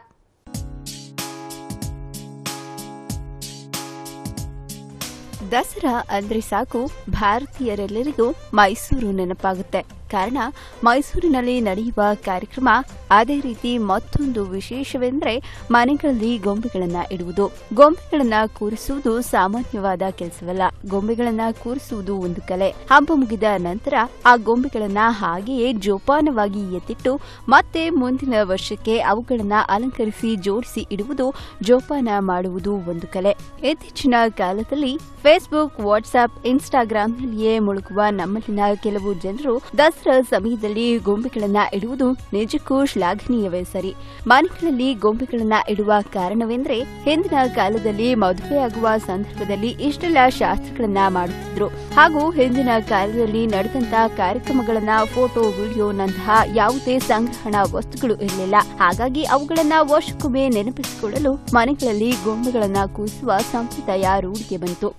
ದಸರಾ ಅಂದ್ರೆ ಸಾಕು ಭಾರತೀಯರೆಲ್ಲರಿಗೂ ಮೈಸೂರು ನೆನಪಾಗುತ್ತೆ ಕಾರಣ ಮೈಸೂರಿನಲ್ಲಿ ನಡೆಯುವ ಕಾರ್ಯಕ್ರಮ ಅದೇ ರೀತಿ ಮತ್ತೊಂದು ವಿಶೇಷವೆಂದರೆ ಮನೆಗಳಲ್ಲಿ ಗೊಂಬೆಗಳನ್ನ ಇಡುವುದು ಗೊಂಬೆಗಳನ್ನ ಕೂರಿಸುವುದು ಸಾಮಾನ್ಯವಾದ ಕೆಲಸವಲ್ಲ ಗೊಂಬೆಗಳನ್ನ ಕೂರಿಸುವುದು ಒಂದು ಕಲೆ ಹಬ್ಬ ಮುಗಿದ ನಂತರ ಆ ಗೊಂಬೆಗಳನ್ನ ಹಾಗೆಯೇ ಜೋಪಾನವಾಗಿ ಎತ್ತಿಟ್ಟು ಮತ್ತೆ ಮುಂದಿನ ವರ್ಷಕ್ಕೆ ಅವುಗಳನ್ನ ಅಲಂಕರಿಸಿ ಜೋಡಿಸಿ ಇಡುವುದು ಜೋಪಾನ ಮಾಡುವುದು ಒಂದು ಕಲೆ ಇತ್ತೀಚಿನ ಕಾಲದಲ್ಲಿ ಫೇಸ್ಬುಕ್ ವಾಟ್ಸ್ಆಪ್ ಇನ್ಸ್ಟಾಗ್ರಾಂನಲ್ಲಿಯೇ ಮುಳುಗುವ ನಮ್ಮಲ್ಲಿನ ಕೆಲವು ಜನರು ದಸರಾ ಸಮಯದಲ್ಲಿ ಗೊಂಬೆಗಳನ್ನ ಇಡುವುದು ನಿಜಕ್ಕೂ ಶ್ಲಾಘನೀಯವೇ ಸರಿ ಮನೆಗಳಲ್ಲಿ ಗೊಂಬೆಗಳನ್ನ ಇಡುವ ಕಾರಣವೆಂದ್ರೆ ಹಿಂದಿನ ಕಾಲದಲ್ಲಿ ಮದುವೆಯಾಗುವ ಸಂದರ್ಭದಲ್ಲಿ ಇಷ್ಟೆಲ್ಲ ಶಾಸ್ತ್ರಗಳನ್ನ ಮಾಡುತ್ತಿದ್ರು ಹಾಗೂ ಹಿಂದಿನ ಕಾಲದಲ್ಲಿ ನಡೆದಂತಹ ಕಾರ್ಯಕ್ರಮಗಳನ್ನ ಫೋಟೋ ವಿಡಿಯೋನಂತಹ ಯಾವುದೇ ಸಂಗ್ರಹಣಾ ವಸ್ತುಗಳು ಇರಲಿಲ್ಲ ಹಾಗಾಗಿ ಅವುಗಳನ್ನ ವರ್ಷಕ್ಕೊಮ್ಮೆ ನೆನಪಿಸಿಕೊಳ್ಳಲು ಮನೆಗಳಲ್ಲಿ ಗೊಂಬೆಗಳನ್ನ ಕೂರಿಸುವ ಸಂಪ್ರದಾಯ ರೂಢಿಗೆ ಬಂತು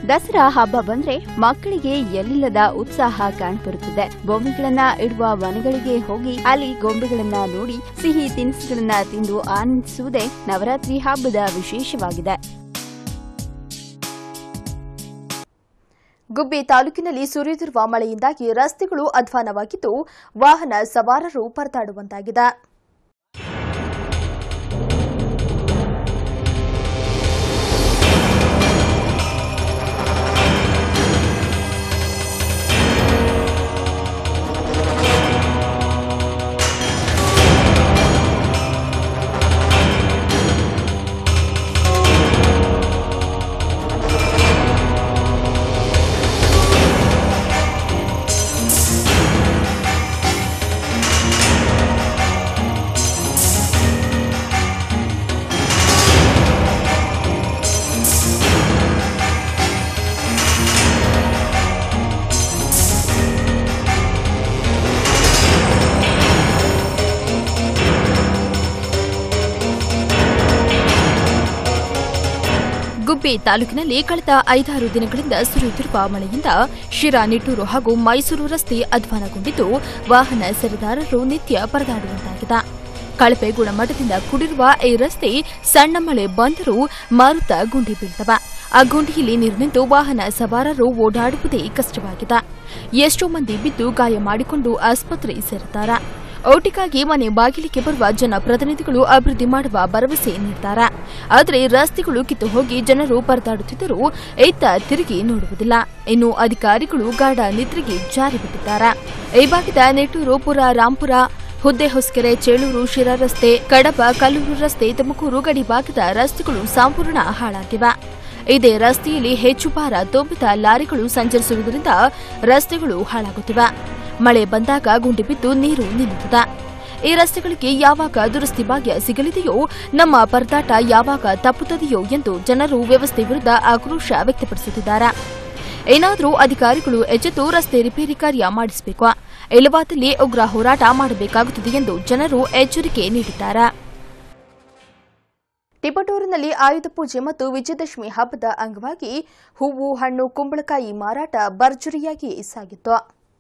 ದಸರಾ ಹಬ್ಬ ಬಂದ್ರೆ ಮಕ್ಕಳಿಗೆ ಎಲ್ಲಿಲ್ಲದ ಉತ್ಸಾಹ ಕಾಣ್ಬರುತ್ತದೆ ಗೊಂಬೆಗಳನ್ನ ಇಡುವ ಮನೆಗಳಿಗೆ ಹೋಗಿ ಅಲ್ಲಿ ಗೊಂಬೆಗಳನ್ನ ನೋಡಿ ಸಿಹಿ ತಿನಿಸುಗಳನ್ನ ತಿಂದು ಆನಂದಿಸುವುದೇ ನವರಾತ್ರಿ ಹಬ್ಬದ ವಿಶೇಷವಾಗಿದೆ ಗುಬ್ಬಿ ತಾಲೂಕಿನಲ್ಲಿ ಸುರಿದಿರುವ ಮಳೆಯಿಂದಾಗಿ ರಸ್ತೆಗಳು ಅಧ್ವಾನವಾಗಿದ್ದು ವಾಹನ ಸವಾರರು ಪರದಾಡುವಂತಾಗಿದೆ ಗುಬ್ಬಿ ತಾಲೂಕಿನಲ್ಲಿ ಕಳೆದ ಐದಾರು ದಿನಗಳಿಂದ ಸುರಿಯುತ್ತಿರುವ ಮಳೆಯಿಂದ ಶಿರಾ ನಿಟ್ಟೂರು ಹಾಗೂ ಮೈಸೂರು ರಸ್ತೆ ಅಧ್ವಾನಗೊಂಡಿದ್ದು ವಾಹನ ಸರದಾರರು ನಿತ್ಯ ಪರದಾಡುವಂತಾಗಿದೆ ಕಳಪೆ ಗುಣಮಟ್ಟದಿಂದ ಕೂಡಿರುವ ಈ ರಸ್ತೆ ಸಣ್ಣ ಮಳೆ ಬಂದರೂ ಮಾರುತ ಗುಂಡಿ ಬೀಳ್ತವ ಆ ಗುಂಡಿಯಲ್ಲಿ ನೀರು ನಿಂತು ವಾಹನ ಸವಾರರು ಓಡಾಡುವುದೇ ಕಷ್ಟವಾಗಿದೆ ಎಷ್ಟೋ ಮಂದಿ ಬಿದ್ದು ಗಾಯ ಮಾಡಿಕೊಂಡು ಆಸ್ಪತ್ರೆ ಸೇರುತ್ತಾರೆ ಓಟಿಗಾಗಿ ಮನೆ ಬಾಗಿಲಿಗೆ ಬರುವ ಜನಪ್ರತಿನಿಧಿಗಳು ಅಭಿವೃದ್ಧಿ ಮಾಡುವ ಭರವಸೆ ನೀಡಿದ್ದಾರೆ ಆದರೆ ರಸ್ತೆಗಳು ಕಿತ್ತು ಹೋಗಿ ಜನರು ಪರದಾಡುತ್ತಿದ್ದರೂ ಇತ್ತ ತಿರುಗಿ ನೋಡುವುದಿಲ್ಲ ಇನ್ನು ಅಧಿಕಾರಿಗಳು ಗಾಢ ನಿದ್ರೆಗೆ ಜಾರಿ ಬಿಟ್ಟಿದ್ದಾರೆ ಈ ಭಾಗದ ನೆಟ್ಟೂರು ಪುರ ರಾಂಪುರ ಹುದ್ದೆ ಹೊಸಕೆರೆ ಚೇಳೂರು ಶಿರಾ ರಸ್ತೆ ಕಡಬ ಕಲ್ಲೂರು ರಸ್ತೆ ತುಮಕೂರು ಗಡಿ ಭಾಗದ ರಸ್ತೆಗಳು ಸಂಪೂರ್ಣ ಹಾಳಾಗಿವೆ ಇದೇ ರಸ್ತೆಯಲ್ಲಿ ಹೆಚ್ಚು ಭಾರ ತುಂಬಿದ ಲಾರಿಗಳು ಸಂಚರಿಸುವುದರಿಂದ ರಸ್ತೆಗಳು ಹಾಳಾಗುತ್ತಿವೆ ಮಳೆ ಬಂದಾಗ ಗುಂಡಿ ಬಿದ್ದು ನೀರು ನಿಲ್ಲುತ್ತದೆ ಈ ರಸ್ತೆಗಳಿಗೆ ಯಾವಾಗ ದುರಸ್ತಿ ಭಾಗ್ಯ ಸಿಗಲಿದೆಯೋ ನಮ್ಮ ಪರದಾಟ ಯಾವಾಗ ತಪ್ಪುತ್ತದೆಯೋ ಎಂದು ಜನರು ವ್ಯವಸ್ಥೆ ವಿರುದ್ಧ ಆಕ್ರೋಶ ವ್ಯಕ್ತಪಡಿಸುತ್ತಿದ್ದಾರೆ ಏನಾದರೂ ಅಧಿಕಾರಿಗಳು ಎಚ್ಚೆತ್ತು ರಸ್ತೆ ರಿಪೇರಿ ಕಾರ್ಯ ಮಾಡಿಸಬೇಕು ಇಲ್ಲವಾದಲ್ಲಿ ಉಗ್ರ ಹೋರಾಟ ಮಾಡಬೇಕಾಗುತ್ತದೆ ಎಂದು ಜನರು ಎಚ್ಚರಿಕೆ ನೀಡಿದ್ದಾರೆ ಟಿಪಟೂರಿನಲ್ಲಿ ಆಯುಧ ಪೂಜೆ ಮತ್ತು ವಿಜಯದಶಮಿ ಹಬ್ಬದ ಅಂಗವಾಗಿ ಹೂವು ಹಣ್ಣು ಕುಂಬಳಕಾಯಿ ಮಾರಾಟ ಭರ್ಜರಿಯಾಗಿ ಸಾಗಿತ್ತು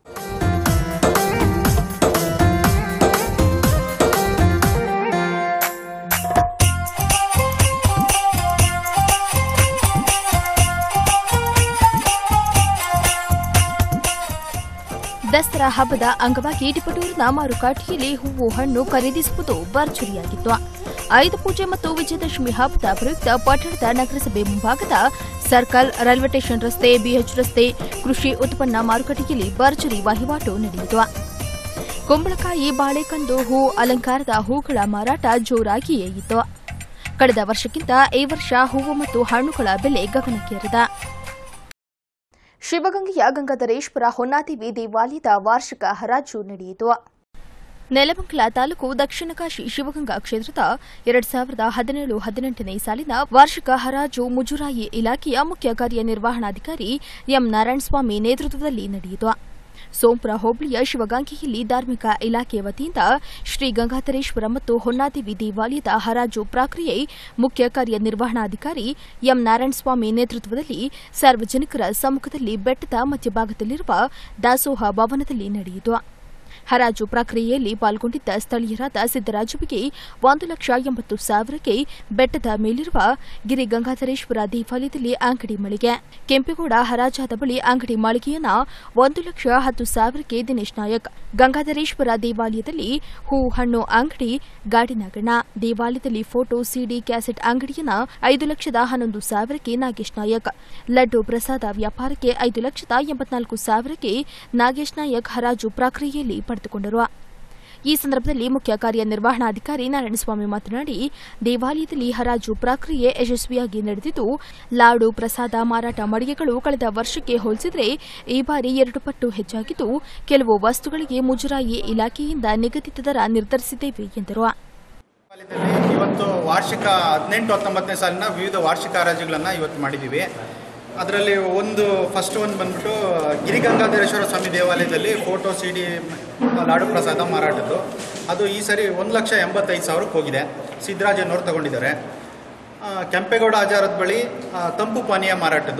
ದಸರಾ ಹಬ್ಬದ ಅಂಗವಾಗಿ ಟಿಪಟೂರಿನ ಮಾರುಕಟ್ಟೆಯಲ್ಲಿ ಹೂವು ಹಣ್ಣು ಖರೀದಿಸುವುದು ಭರ್ಜರಿಯಾಗಿತ್ತು ಆಯುಧ ಪೂಜೆ ಮತ್ತು ವಿಜಯದಶಮಿ ಹಬ್ಬದ ಪ್ರಯುಕ್ತ ಪಟ್ಟಣದ ನಗರಸಭೆ ಮುಂಭಾಗದ ಸರ್ಕಲ್ ರೈಲ್ವೆ ಸ್ಟೇಷನ್ ರಸ್ತೆ ಬಿಎಚ್ ರಸ್ತೆ ಕೃಷಿ ಉತ್ಪನ್ನ ಮಾರುಕಟ್ಟೆಯಲ್ಲಿ ಭರ್ಜರಿ ವಹಿವಾಟು ನಡೆಯಿತು ಕುಂಬಳಕಾಯಿ ಬಾಳೆಕಂದು ಹೂ ಅಲಂಕಾರದ ಹೂಗಳ ಮಾರಾಟ ಜೋರಾಗಿಯೇ ಇತ್ತು ಕಳೆದ ವರ್ಷಕ್ಕಿಂತ ಈ ವರ್ಷ ಹೂವು ಮತ್ತು ಹಣ್ಣುಗಳ ಬೆಲೆ ಗಗನಕ್ಕೇರಿದೆ ಶಿವಗಂಗೆಯ ಗಂಗಾಧರೇಶ್ವರ ಹೊನ್ನಾದೇವಿ ದೇವಾಲಯದ ವಾರ್ಷಿಕ ಹರಾಜು ನಡೆಯಿತು ನೆಲಮಂಗಲ ತಾಲೂಕು ದಕ್ಷಿಣ ಕಾಶಿ ಶಿವಗಂಗಾ ಕ್ಷೇತ್ರದ ಎರಡ್ ಸಾವಿರದ ಹದಿನೇಳು ಹದಿನೆಂಟನೇ ಸಾಲಿನ ವಾರ್ಷಿಕ ಹರಾಜು ಮುಜುರಾಯಿ ಇಲಾಖೆಯ ಮುಖ್ಯ ಕಾರ್ಯನಿರ್ವಹಣಾಧಿಕಾರಿ ಎಂ ನಾರಾಯಣಸ್ವಾಮಿ ನೇತೃತ್ವದಲ್ಲಿ ನಡೆಯಿತು ಸೋಂಪುರ ಹೋಬಳಿಯ ಶಿವಗಂಗೆಯಲ್ಲಿ ಧಾರ್ಮಿಕ ಇಲಾಖೆ ವತಿಯಿಂದ ಶ್ರೀ ಗಂಗಾಧರೇಶ್ವರ ಮತ್ತು ಹೊನ್ನಾದೇವಿ ದೇವಾಲಯದ ಹರಾಜು ಪ್ರಕ್ರಿಯೆ ಮುಖ್ಯ ಕಾರ್ಯನಿರ್ವಹಣಾಧಿಕಾರಿ ಎಂ ನಾರಾಯಣಸ್ವಾಮಿ ನೇತೃತ್ವದಲ್ಲಿ ಸಾರ್ವಜನಿಕರ ಸಮ್ಮುಖದಲ್ಲಿ ಬೆಟ್ಟದ ಮಧ್ಯಭಾಗದಲ್ಲಿರುವ ದಾಸೋಹ ಭವನದಲ್ಲಿ ನಡೆಯಿತು ಹರಾಜು ಪ್ರಕ್ರಿಯೆಯಲ್ಲಿ ಪಾಲ್ಗೊಂಡಿದ್ದ ಸ್ಥಳೀಯರಾದ ಸಿದ್ದರಾಜುವಿಗೆ ಒಂದು ಲಕ್ಷ ಎಂಬತ್ತು ಸಾವಿರಕ್ಕೆ ಬೆಟ್ಟದ ಮೇಲಿರುವ ಗಿರಿ ಗಂಗಾಧರೇಶ್ವರ ದೇವಾಲಯದಲ್ಲಿ ಅಂಗಡಿ ಮಳಿಗೆ ಕೆಂಪೇಗೌಡ ಹರಾಜಾದ ಬಳಿ ಅಂಗಡಿ ಮಳಿಗೆಯನ್ನ ಒಂದು ಲಕ್ಷ ಹತ್ತು ಸಾವಿರಕ್ಕೆ ದಿನೇಶ್ ನಾಯಕ್ ಗಂಗಾಧರೇಶ್ವರ ದೇವಾಲಯದಲ್ಲಿ ಹೂ ಹಣ್ಣು ಅಂಗಡಿ ಗಾಡಿನಗಣ ದೇವಾಲಯದಲ್ಲಿ ಫೋಟೋ ಸಿಡಿ ಕ್ಯಾಸೆಟ್ ಅಂಗಡಿಯನ್ನ ಐದು ಲಕ್ಷದ ಹನ್ನೊಂದು ಸಾವಿರಕ್ಕೆ ನಾಗೇಶ್ ನಾಯಕ್ ಲಡ್ಡು ಪ್ರಸಾದ ವ್ಯಾಪಾರಕ್ಕೆ ಐದು ಲಕ್ಷದ ಎಂಬತ್ನಾಲ್ಕು ಸಾವಿರಕ್ಕೆ ನಾಗೇಶ್ ನಾಯಕ್ ಹರಾಜು ಪ್ರಕ್ರಿಯೆಯಲ್ಲಿ ಪಡೆದುಕೊಂಡರು ಈ ಸಂದರ್ಭದಲ್ಲಿ ಮುಖ್ಯ ಕಾರ್ಯನಿರ್ವಹಣಾಧಿಕಾರಿ ನಾರಾಯಣಸ್ವಾಮಿ ಮಾತನಾಡಿ ದೇವಾಲಯದಲ್ಲಿ ಹರಾಜು ಪ್ರಕ್ರಿಯೆ ಯಶಸ್ವಿಯಾಗಿ ನಡೆದಿದ್ದು ಲಾಡು ಪ್ರಸಾದ ಮಾರಾಟ ಮಳಿಗೆಗಳು ಕಳೆದ ವರ್ಷಕ್ಕೆ ಹೋಲಿಸಿದರೆ ಈ ಬಾರಿ ಎರಡು ಪಟ್ಟು ಹೆಚ್ಚಾಗಿದ್ದು ಕೆಲವು ವಸ್ತುಗಳಿಗೆ ಮುಜರಾಯಿ ಇಲಾಖೆಯಿಂದ ನಿಗದಿತ ದರ ನಿರ್ಧರಿಸಿದ್ದೇವೆ ಎಂದರು ದೇವಾಲಯದಲ್ಲಿ ಇವತ್ತು ವಾರ್ಷಿಕ ಹದಿನೆಂಟು ಹತ್ತೊಂಬತ್ತನೇ ಸಾಲಿನ ವಿವಿಧ ವಾರ್ಷಿಕ ಹರಾಜುಗಳನ್ನು ಇವತ್ತು ಮಾಡಿದ್ದೀವಿ ಅದರಲ್ಲಿ ಒಂದು ಫಸ್ಟ್ ಒಂದು ಬಂದ್ಬಿಟ್ಟು ಗಿರಿಗಂಗಾಧರೇಶ್ವರ ಸ್ವಾಮಿ ದೇವಾಲಯದಲ್ಲಿ ಫೋಟೋ ಸಿ ಡಿ ಲಾಡು ಪ್ರಸಾದ ಮಾರಾಟದ್ದು ಅದು ಈ ಸರಿ ಒಂದು ಲಕ್ಷ ಎಂಬತ್ತೈದು ಸಾವಿರಕ್ಕೆ ಹೋಗಿದೆ ಸಿದ್ದರಾಜಯ್ಯನವರು ತಗೊಂಡಿದ್ದಾರೆ ಆ, ಕೆಂಪೇಗೌಡ ಆಚಾರದ ಬಳಿ ಆ, ತಂಪು ಪಾನೀಯ ಮಾರಾಟದ್ದು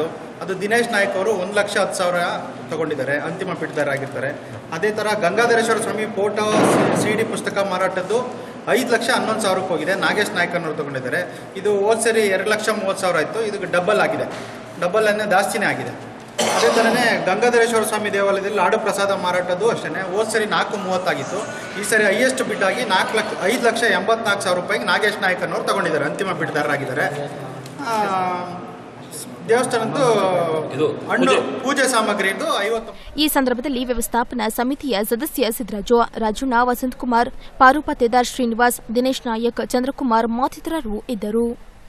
ಅದು ದಿನೇಶ್ ನಾಯ್ಕ್ ಅವರು ಒಂದು ಲಕ್ಷ ಹತ್ತು ಸಾವಿರ ತಗೊಂಡಿದ್ದಾರೆ ಅಂತಿಮ ಪಿಟ್ದಾರಾಗಿರ್ತಾರೆ ಅದೇ ಥರ Gangadhareshwara Swami photo C D ಪುಸ್ತಕ ಮಾರಾಟದ್ದು ಐದು ಲಕ್ಷ ಹನ್ನೊಂದು ಸಾವಿರಕ್ಕೆ ಹೋಗಿದೆ ನಾಗೇಶ್ ನಾಯ್ಕ್ ಅನ್ನೋರು ತಗೊಂಡಿದ್ದಾರೆ ಇದು ಹೋದ ಸರಿ ಎರಡು ಲಕ್ಷ ಮೂವತ್ತು ಸಾವಿರ ಆಯಿತು ಇದು ಡಬಲ್ ಆಗಿದೆ ಡಬಲ್ ಅನ್ನೇ ಜಾಸ್ತಿನೇ ಆಗಿದೆ ಅದೇ ಥರನೇ ಗಂಗಾಧರೇಶ್ವರ ಸ್ವಾಮಿ ದೇವಾಲಯದಲ್ಲಿ ಲಾಡು ಪ್ರಸಾದ ಮಾರಾಟದ್ದು ಅಷ್ಟೇ ಹೋದ ಸರಿ ನಾಲ್ಕು ಮೂವತ್ತಾಗಿತ್ತು ಈ ಸರಿ ಹೈಯೆಸ್ಟ್ ಬಿಡ್ ಆಗಿ ನಾಲ್ಕು ಲಕ್ಷ ಐದು ಲಕ್ಷ ಎಂಬತ್ನಾಲ್ಕು ಸಾವಿರ ರೂಪಾಯಿಗೆ ನಾಗೇಶ್ ನಾಯ್ಕ್ ಅನ್ನೋರು ತಗೊಂಡಿದ್ದಾರೆ ಅಂತಿಮ ಬಿಡ್ದಾರರಾಗಿದ್ದಾರೆ ಆ, ದೇವಸ್ಥಾನದ್ದು ಹಣ್ಣು ಪೂಜೆ ಸಾಮಗ್ರಿದು ಐವತ್ತು ಈ ಸಂದರ್ಭದಲ್ಲಿ ವ್ಯವಸ್ಥಾಪನಾ ಸಮಿತಿಯ ಸದಸ್ಯ ಸಿದ್ದರಾಜು ರಾಜಣ್ಣ ವಸಂತಕುಮಾರ್ ಪಾರುಪತ್ತೇದಾರ್ ಶ್ರೀನಿವಾಸ್ ದಿನೇಶ್ ನಾಯಕ್ ಚಂದ್ರಕುಮಾರ್ ಮತ್ತಿತರರು ಇದ್ದರು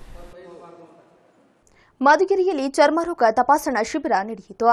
ಮಧುಗಿರಿಯಲ್ಲಿ ಚರ್ಮರೋಗ ತಪಾಸಣಾ ಶಿಬಿರ ನಡೆಯಿತು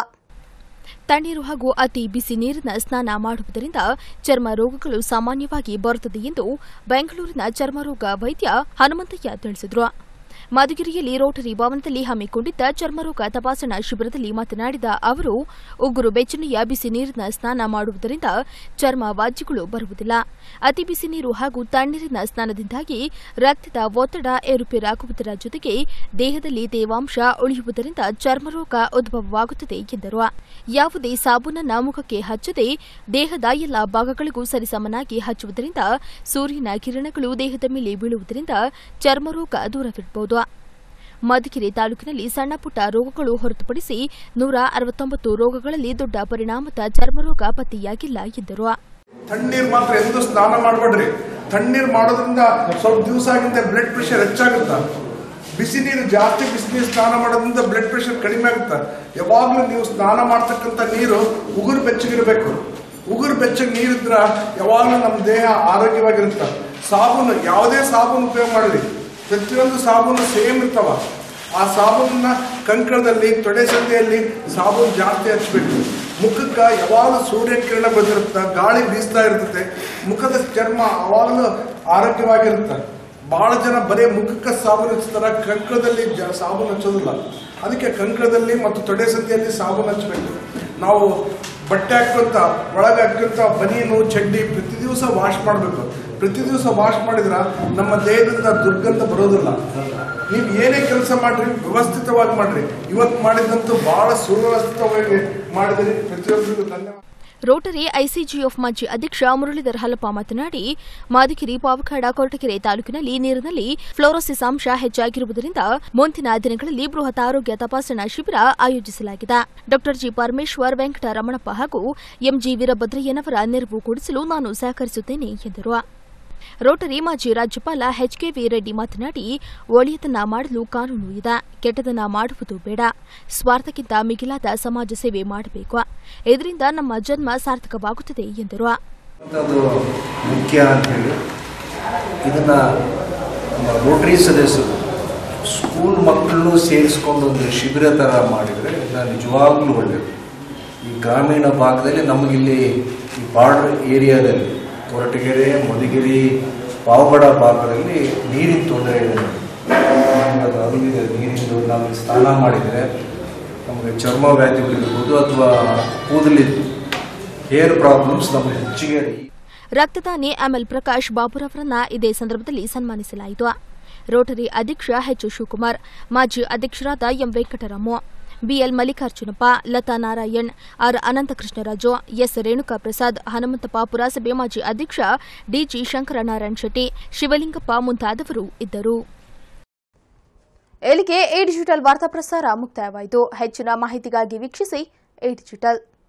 ತಣ್ಣೀರು ಹಾಗೂ ಅತಿ ಬಿಸಿ ನೀರಿನ ಸ್ನಾನ ಮಾಡುವುದರಿಂದ ಚರ್ಮ ರೋಗಗಳು ಸಾಮಾನ್ಯವಾಗಿ ಬರುತ್ತದೆ ಎಂದು ಬೆಂಗಳೂರಿನ ಚರ್ಮರೋಗ ವೈದ್ಯ ಹನುಮಂತಯ್ಯ ತಿಳಿಸಿದರು ಮಧುಗಿರಿಯಲ್ಲಿ ರೋಟರಿ ಭವನದಲ್ಲಿ ಹಮ್ಮಿಕೊಂಡಿದ್ದ ಚರ್ಮರೋಗ ತಪಾಸಣಾ ಶಿಬಿರದಲ್ಲಿ ಮಾತನಾಡಿದ ಅವರು ಉಗುರು ಬೆಚ್ಚನೆಯ ಬಿಸಿ ನೀರಿನ ಸ್ನಾನ ಮಾಡುವುದರಿಂದ ಚರ್ಮ ವಾಜ್ಯಗಳು ಬರುವುದಿಲ್ಲ ಅತಿ ಬಿಸಿ ನೀರು ಹಾಗೂ ತಣ್ಣೀರಿನ ಸ್ನಾನದಿಂದಾಗಿ ರಕ್ತದ ಒತ್ತಡ ಏರುಪೇರಾಗುವುದರ ಜೊತೆಗೆ ದೇಹದಲ್ಲಿ ತೇವಾಂಶ ಉಳಿಯುವುದರಿಂದ ಚರ್ಮರೋಗ ಉದ್ಭವವಾಗುತ್ತದೆ ಎಂದರು ಯಾವುದೇ ಸಾಬೂನನ್ನ ಮುಖಕ್ಕೆ ಹಚ್ಚದೆ ದೇಹದ ಎಲ್ಲ ಭಾಗಗಳಿಗೂ ಸರಿಸಮನಾಗಿ ಹಚ್ಚುವುದರಿಂದ ಸೂರ್ಯನ ಕಿರಣಗಳು ದೇಹದ ಮೇಲೆ ಬೀಳುವುದರಿಂದ ಚರ್ಮರೋಗ ದೂರವಿರಬಹುದು ಮಧುಗಿರಿ ತಾಲೂಕಿನಲ್ಲಿ ಸಣ್ಣ ಪುಟ್ಟ ರೋಗಗಳು ಹೊರತುಪಡಿಸಿ ನೂರ ಅರವತ್ತೊಂಬತ್ತು ರೋಗಗಳಲ್ಲಿ ದೊಡ್ಡ ಪರಿಣಾಮದ ಚರ್ಮರೋಗ ಪತ್ತೆಯಾಗಿಲ್ಲ ಎಂದರು ತಣ್ಣೀರ್ ಮಾತ್ರ ಎಂದು ಸ್ನಾನ ಮಾಡಬೇಡ್ರಿ ತಣ್ಣೀರ್ ಮಾಡೋದ್ರಿಂದ ಸ್ವಲ್ಪ ದಿವಸ ಆಗಿಂದ ಬ್ಲಡ್ ಪ್ರೆಷರ್ ಹೆಚ್ಚಾಗುತ್ತ ಬಿಸಿ ನೀರು ಜಾಸ್ತಿ ಬಿಸಿ ನೀರು ಸ್ನಾನ ಮಾಡೋದ್ರಿಂದ ಬ್ಲಡ್ ಪ್ರೆಷರ್ ಕಡಿಮೆ ಆಗುತ್ತ ಯಾವಾಗಲೂ ನೀವು ಸ್ನಾನ ಮಾಡ್ತಕ್ಕಂಥ ನೀರು ಉಗುರು ಬೆಚ್ಚಗಿರ್ಬೇಕು ಉಗುರು ಬೆಚ್ಚಗೆ ನೀರಿದ್ರ ಯಾವಾಗಲೂ ನಮ್ಮ ದೇಹ ಆರೋಗ್ಯವಾಗಿರುತ್ತೆ ಸಾಬೂನು ಯಾವುದೇ ಸಾಬೂನು ಉಪಯೋಗ ಮಾಡಲಿ ಪ್ರತಿಯೊಂದು ಸಾಬೂನು ಸೇಮ್ ಇರ್ತಾವ ಆ ಸಾಬೂನನ್ನ ಕಂಕಳದಲ್ಲಿ ತೊಡೆ ಸಂದಿಯಲ್ಲಿ ಸಾಬೂನು ಜಾಸ್ತಿ ಹಚ್ಬೇಕು ಮುಖಕ್ಕೆ ಯಾವಾಗಲೂ ಸೂರ್ಯ ಕಿರಣ ಬಂದಿರುತ್ತೆ ಗಾಳಿ ಬೀಸ್ತಾ ಇರ್ತದೆ ಮುಖದ ಚರ್ಮ ಯಾವಾಗಲೂ ಆರೋಗ್ಯವಾಗಿರುತ್ತೆ ಬಹಳ ಜನ ಬರೀ ಮುಖಕ್ಕೆ ಸಾಬೂನು ಹಚ್ತಾರ ಕಂಕಳದಲ್ಲಿ ಜ ಸಾಬೂನು ಹಚ್ಚೋದಿಲ್ಲ ಅದಕ್ಕೆ ಕಂಕಳದಲ್ಲಿ ಮತ್ತು ತೊಡೆ ಸಂದಿಯಲ್ಲಿ ಸಾಬೂನು ಹಚ್ಚಬೇಕು ನಾವು ಬಟ್ಟೆ ಹಾಕೊಂತ ಒಳಗೆ ಹಾಕೊಂತ ಬನೀನು ಚಡ್ಡಿ ಪ್ರತಿ ದಿವಸ ವಾಶ್ ಮಾಡಬೇಕು ಪ್ರತಿ ದಿವಸ ವಾಶ್ ಮಾಡಿದ್ರ ನಮ್ಮ ದೇಹದಿಂದ ದುರ್ಗಂಧ ಬರೋದಿಲ್ಲ ನೀವು ಏನೇ ಕೆಲಸ ಮಾಡ್ರಿ ವ್ಯವಸ್ಥಿತವಾಗಿ ಮಾಡ್ರಿ ಇವತ್ತು ಮಾಡಿದಂತೂ ಬಹಳ ಸುವ್ಯವಸ್ಥಿತವಾಗಿ ಮಾಡಿದ್ರಿ ಪ್ರತಿಯೊಬ್ಬರಿಗೂ ಧನ್ಯವಾದ ರೋಟರಿ ಐಸಿಜಿಎಫ್ ಮಾಜಿ ಅಧ್ಯಕ್ಷ ಮುರಳೀಧರ್ ಹಲಪ ಮಾತನಾಡಿ ಮಾದಿಕಿರಿ ಪಾವಖಾಡ ಕೊರಟಗೆರೆ ತಾಲೂಕಿನಲ್ಲಿ ನೀರಿನಲ್ಲಿ ಫ್ಲೋರೋಸಿಸ್ ಅಂಶ ಹೆಚ್ಚಾಗಿರುವುದರಿಂದ ಮುಂದಿನ ದಿನಗಳಲ್ಲಿ ಬೃಹತ್ ಆರೋಗ್ಯ ತಪಾಸಣಾ ಶಿಬಿರ ಆಯೋಜಿಸಲಾಗಿದೆ ಡಾ ಜಿ ಪರಮೇಶ್ವರ್ ವೆಂಕಟರಮಣಪ್ಪ ಹಾಗೂ ಎಂಜಿ ವೀರಭದ್ರಯ್ಯನವರ ನೆರವು ಕೊಡಿಸಲು ನಾನು ಸಹಕರಿಸುತ್ತೇನೆ ಎಂದರು ರೋಟರಿ ಮಾಜಿ ರಾಜ್ಯಪಾಲ ಎಚ್ಕೆವಿ ರೆಡ್ಡಿ ಮಾತನಾಡಿ ಒಳ್ಳೆಯದನ್ನ ಮಾಡಲು ಕಾನೂನು ಇದೆ ಕೆಟ್ಟದನ್ನ ಮಾಡುವುದು ಬೇಡ ಸ್ವಾರ್ಥಕ್ಕಿಂತ ಮಿಗಿಲಾದ ಸಮಾಜ ಸೇವೆ ಮಾಡಬೇಕು ಇದರಿಂದ ನಮ್ಮ ಜನ್ಮ ಸಾರ್ಥಕವಾಗುತ್ತದೆ ಎಂದರು ಅದು ಮುಖ್ಯ ಅಂಥೇಳಿ ಇದನ್ನು ನಮ್ಮ ರೋಟರಿ ಸದಸ್ಯರು ಸ್ಕೂಲ್ ಮಕ್ಕಳನ್ನು ಸೇರಿಸ್ಕೊಂಡು ಒಂದು ಶಿಬಿರ ಥರ ಮಾಡಿದರೆ ಇದನ್ನ ನಿಜವಾಗ್ಲೂ ಒಳ್ಳೆಯದು ಈ ಗ್ರಾಮೀಣ ಭಾಗದಲ್ಲಿ ನಮಗಿಲ್ಲಿ ಈ ಬಾರ್ಡರ್ ಏರಿಯಾದಲ್ಲಿ ಕೊರಟಗೆರೆ ಮಧುಗಿರಿ ಪಾವಗಡ ಭಾಗದಲ್ಲಿ ನೀರಿನ ತೊಂದರೆ ಇದೆ ನಮ್ಗೆ ಅದು ಅರಿವಿದೆ ನೀರಿಂದು ನಾವು ಸ್ನಾನ ಮಾಡಿದರೆ ನಮಗೆ ಚರ್ಮ ವ್ಯಾಧಿಗಳಿರ್ಬೋದು ಅಥವಾ ಕೂದಲಿದ್ದು ಹೇರ್ ಪ್ರಾಬ್ಲಮ್ಸ್ ನಮಗೆ ಹೆಚ್ಚಿಗೆ ರಕ್ತದಾನಿ ಎಂಎಲ್ ಪ್ರಕಾಶ್ ಬಾಬುರವರನ್ನ ಇದೇ ಸಂದರ್ಭದಲ್ಲಿ ಸನ್ಮಾನಿಸಲಾಯಿತು ರೋಟರಿ ಅಧ್ಯಕ್ಷ ಎಚ್ ಶಿವಕುಮಾರ್ ಮಾಜಿ ಅಧ್ಯಕ್ಷರಾದ M Venkataramu BL Mallikarjunappa Latha Narayan R Ananthakrishnaraju S Renuka Prasad Hanumanthappa ಪುರಸಭೆ ಮಾಜಿ ಅಧ್ಯಕ್ಷ ಡಿಜಿ ಶಂಕರನಾರಾಯಣ್ ಶೆಟ್ಟಿ ಶಿವಲಿಂಗಪ್ಪ ಮುಂತಾದವರು ಇದ್ದರು ಇಲ್ಲಿಗೆ ಎ ಡಿಜಿಟಲ್ ವಾರ್ತಾ ಪ್ರಸಾರ ಮುಕ್ತಾಯವಾಯಿತು ಹೆಚ್ಚಿನ ಮಾಹಿತಿಗಾಗಿ ವೀಕ್ಷಿಸಿ ಎ ಡಿಜಿಟಲ್